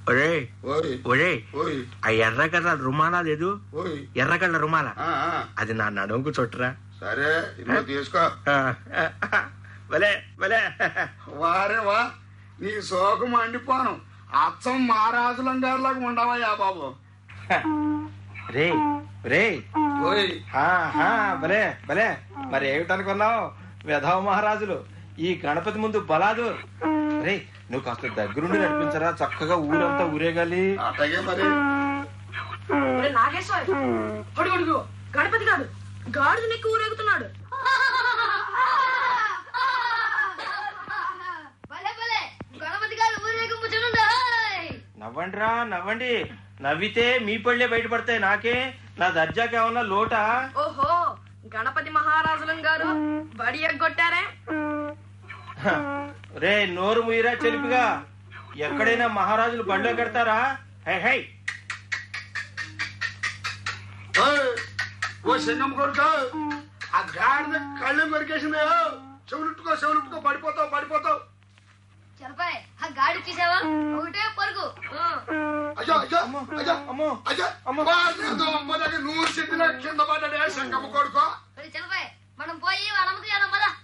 ఒరే ఓయ్ ఒరే ఓయ్ ఆ ఎర్రగడ్డ రుమాలా లేదు ఓయ్ ఎర్రగడ్డ రుమాల ఆ, ఆ, అది నా నడుముకు చుట్టరా సరే ఇదిగో తీసుకో ఆ, భలే భలే వారే వా నీ సోకు మండిపోను అచ్చం మహారాజులం గారిలాగా ఉండవయ్యా బాబు రే రే ఓయ్ ఆహా, భలే భలే మరి ఏమిటనుకున్నావు వెధవ మహారాజులు ఈ గణపతి ముందు బలాదు రే నువ్వు కాస్త దగ్గరుండి నడిపించరా చక్కగా ఊరంతా ఊరేగాలి అట్టగే మరి ఒరే నాగేశ్వర్ అడుగు అడుగు గణపతి గాడు గాడిద నెక్కి ఊరేగుతున్నాడు భలే భలే గణపతి గారు ఊరేగింపు చూడండి నవ్వండిరా నవ్వండి నవ్వితే మీ పళ్ళే బయటపడతాయి నాకే నా దర్జాకి ఏమన్నా లోటా ఓహో గణపతి మహారాజులం గారు బడి ఎగ్గొట్టారే హ, రే నోరు ముయిరా చెలిపిగా ఎక్కడైనా మహారాజులు బండ్లో కడతారా హై హై ఓయ్, ఓ సింగం కొడుక ఆ గాడిద కళ్ళు మెరికేసింది చెవులుట్టుకో చెవులుట్టుకో పడిపోతావు పడిపోతావు చలపాయ్ ఆ గాడి చూసావా ఒకటే పరుగు ఆ. అయ్యో అయ్యో అయ్యో అమ్మో అయ్యో అమ్మో. వాడేదో అమ్మ దగ్గర నూరు చెట్టిన కింద పడ్డాడే సింగమ్మ కొడుకో మరి చలపాయ్ మనం పోయి వాళ్ళ అమ్మకి చేద్దాం పదా